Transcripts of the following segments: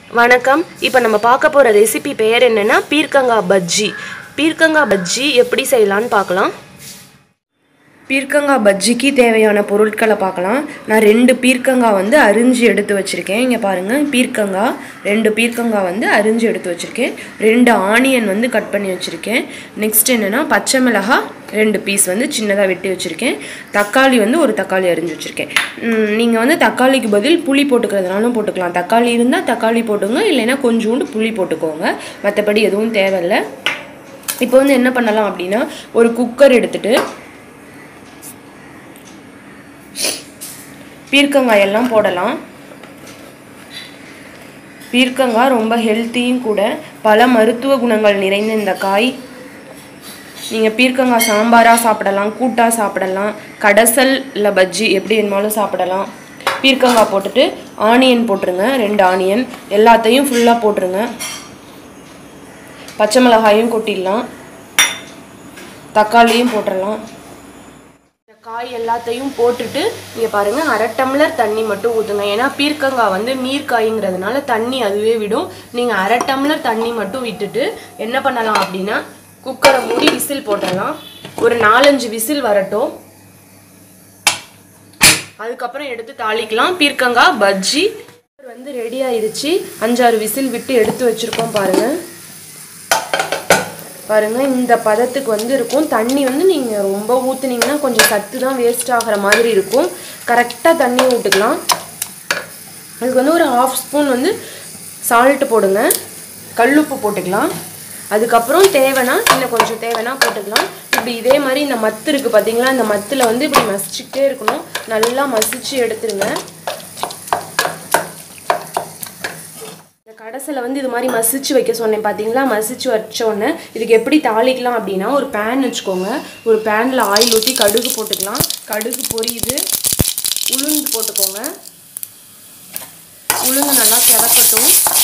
வணக்கம் இப்போ நம்ம பார்க்க போகிற ரெசிபி பெயர் என்னென்னா பீர்க்கங்காய் பஜ்ஜி பீர்க்கங்காய் பஜ்ஜி எப்படி செய்யலான்னு பார்க்கலாம் பீர்க்கங்காய் பஜ்ஜிக்கு தேவையான பொருட்களை பார்க்கலாம் நான் ரெண்டு பீர்க்கங்காய் வந்து அரிஞ்சு எடுத்து வச்சுருக்கேன் இங்கே பாருங்கள் பீர்க்கங்காய் ரெண்டு பீர்க்கங்காய் வந்து அரிஞ்சு எடுத்து வச்சுருக்கேன் ரெண்டு ஆனியன் வந்து கட் பண்ணி வச்சுருக்கேன் நெக்ஸ்ட் என்னென்னா பச்சை மிளகாய் ரெண்டு பீஸ் வந்து சின்னதாக வெட்டி வச்சுருக்கேன் தக்காளி வந்து ஒரு தக்காளி அரிஞ்சு வச்சுருக்கேன் நீங்கள் வந்து தக்காளிக்கு பதில் புளி போட்டுக்கிறதுனாலும் போட்டுக்கலாம் தக்காளி இருந்தால் தக்காளி போட்டுங்க இல்லைன்னா கொஞ்சோண்டு புளி போட்டுக்கோங்க மற்றபடி எதுவும் தேவையில்லை இப்போ வந்து என்ன பண்ணலாம் அப்படின்னா ஒரு குக்கர் எடுத்துகிட்டு பீர்க்கங்காய் எல்லாம் போடலாம் பீர்க்கங்காய் ரொம்ப ஹெல்த்தியும் கூட பல மருத்துவ குணங்கள் நிறைந்த இந்த காய் நீங்கள் பீர்க்கங்காய் சாம்பாராக சாப்பிடலாம் கூட்டாக சாப்பிடலாம் கடைசல் இல்லை பஜ்ஜி எப்படி வேணுமாலும் சாப்பிடலாம் பீர்க்கங்காய் போட்டுட்டு ஆனியன் போட்டுருங்க ரெண்டு ஆனியன் எல்லாத்தையும் ஃபுல்லாக போட்டுருங்க பச்சை மிளகாயும் கொட்டிடலாம் தக்காளியும் போட்டுடலாம் காய் எல்லாத்தையும் போட்டுட்டு இங்கே பாருங்கள் அரை டம்ளர் தண்ணி மட்டும் ஊற்றுங்க ஏன்னா பீர்க்கங்காய் வந்து நீர்க்காய்ங்கிறதுனால தண்ணி அதுவே விடும் நீங்கள் அரை டம்ளர் தண்ணி மட்டும் விட்டுட்டு என்ன பண்ணலாம் அப்படின்னா குக்கரை மூடி விசில் போட்டுடலாம் ஒரு நாலஞ்சு விசில் வரட்டும் அதுக்கப்புறம் எடுத்து தாளிக்கலாம் பீர்க்கங்காய் பஜ்ஜி வந்து ரெடி ஆயிடுச்சு அஞ்சாறு விசில் விட்டு எடுத்து வச்சுருக்கோம் பாருங்கள் பாருங்கள் இந்த பதத்துக்கு வந்து இருக்கும் தண்ணி வந்து நீங்கள் ரொம்ப ஊற்றுனீங்கன்னா கொஞ்சம் சத்து தான் வேஸ்ட் ஆகிற மாதிரி இருக்கும் கரெக்டாக தண்ணி விட்டுக்கலாம் அதுக்கு வந்து ஒரு ஹாஃப் ஸ்பூன் வந்து சால்ட்டு போடுங்க கல்லுப்பு போட்டுக்கலாம் அதுக்கப்புறம் தேவைன்னா இன்னும் கொஞ்சம் தேவைன்னா போட்டுக்கலாம் இப்படி இதே மாதிரி இந்த மத்து இருக்குது பார்த்தீங்களா இந்த மத்தில் வந்து இப்படி மசிச்சுக்கிட்டே இருக்கணும் நல்லா மசிச்சு எடுத்துருங்க கடைசியில் வந்து இது மாதிரி மசிச்சு வைக்க சொன்னேன் பார்த்தீங்களா மசிச்சு வச்ச உடனே இதுக்கு எப்படி தாளிக்கலாம் அப்படின்னா ஒரு பேன் வச்சுக்கோங்க ஒரு பேனில் ஆயில் ஊற்றி கடுகு போட்டுக்கலாம் கடுகு பொரியுது உளுந்து போட்டுக்கோங்க உளுந்து நல்லா கிடக்கட்டும்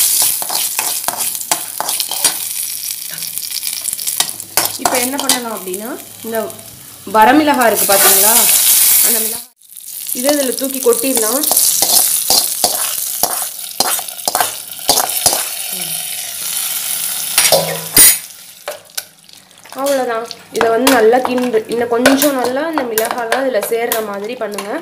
இப்போ என்ன பண்ணலாம் அப்படின்னா இந்த வரமிளகாய் இருக்குது பார்த்தீங்களா அந்த மிளகாய் இதை இதில் தூக்கி கொட்டிடலாம் அவ்வளோதான் இதை வந்து நல்லா கிண்டு இன்னும் கொஞ்சம் நல்லா இந்த மிளகாலாம் இதில் சேர்ற மாதிரி பண்ணுங்கள்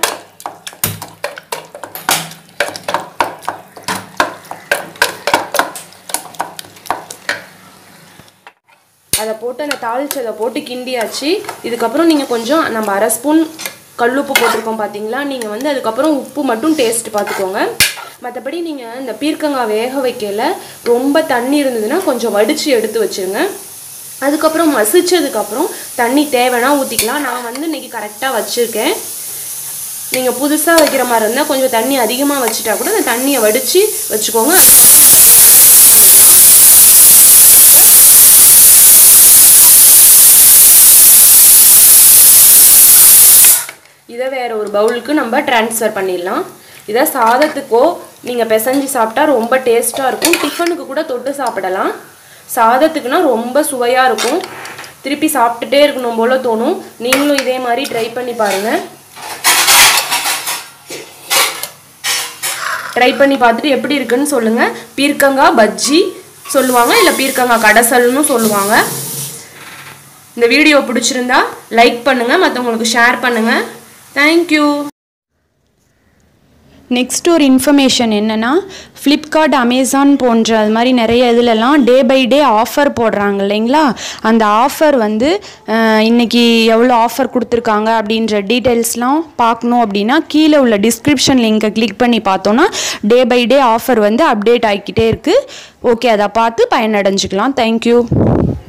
அதை போட்டு அந்த தாளிச்சதை போட்டு கிண்டியாச்சு இதுக்கப்புறம் நீங்கள் கொஞ்சம் நம்ம அரை ஸ்பூன் கல்லுப்பு போட்டிருக்கோம் பார்த்தீங்களா நீங்கள் வந்து அதுக்கப்புறம் உப்பு மட்டும் டேஸ்ட் பார்த்துக்கோங்க மற்றபடி நீங்கள் இந்த பீர்க்கங்காய் வேக வைக்கல ரொம்ப தண்ணி இருந்ததுன்னா கொஞ்சம் வடித்து எடுத்து வச்சுருங்க அதுக்கப்புறம் மசிச்சதுக்கப்புறம் தண்ணி தேவைன்னா ஊற்றிக்கலாம் நான் வந்து இன்றைக்கி கரெக்டாக வச்சுருக்கேன் நீங்கள் புதுசாக வைக்கிற மாதிரி இருந்தால் கொஞ்சம் தண்ணி அதிகமாக வச்சுட்டா கூட அந்த தண்ணியை வடித்து வச்சுக்கோங்க இதை வேறு ஒரு பவுலுக்கு நம்ம ட்ரான்ஸ்ஃபர் பண்ணிடலாம் இதை சாதத்துக்கோ நீங்கள் பிசைஞ்சு சாப்பிட்டா ரொம்ப டேஸ்ட்டாக இருக்கும் டிஃபனுக்கு கூட தொட்டு சாப்பிடலாம் சாதத்துக்குனா ரொம்ப சுவையாக இருக்கும் திருப்பி சாப்பிட்டுட்டே இருக்கணும் போல் தோணும் நீங்களும் இதே மாதிரி ட்ரை பண்ணி பாருங்கள் ட்ரை பண்ணி பார்த்துட்டு எப்படி இருக்குன்னு சொல்லுங்கள் பீர்க்கங்காய் பஜ்ஜி சொல்லுவாங்க இல்லை பீர்க்கங்காய் கடைசல்னு சொல்லுவாங்க இந்த வீடியோ பிடிச்சிருந்தா லைக் பண்ணுங்கள் மற்றவங்களுக்கு ஷேர் பண்ணுங்கள் தேங்க்யூ நெக்ஸ்ட் ஒரு இன்ஃபர்மேஷன் என்னென்னா ஃப்ளிப்கார்ட் அமேசான் போன்ற அது மாதிரி நிறைய இதிலலாம் டே பை டே ஆஃபர் போடுறாங்க இல்லைங்களா அந்த ஆஃபர் வந்து அஹ், இன்னைக்கு எவ்வளோ ஆஃபர் கொடுத்துருக்காங்க அப்படின்ற டீட்டெயில்ஸ்லாம் பார்க்கணும் அப்படின்னா கீழே உள்ள டிஸ்கிரிப்ஷன் லிங்கை கிளிக் பண்ணி பார்த்தோன்னா டே பை டே ஆஃபர் வந்து அப்டேட் ஆகிக்கிட்டே இருக்குது ஓகே அதை பார்த்து பயனடைஞ்சுக்கலாம் தேங்க்யூ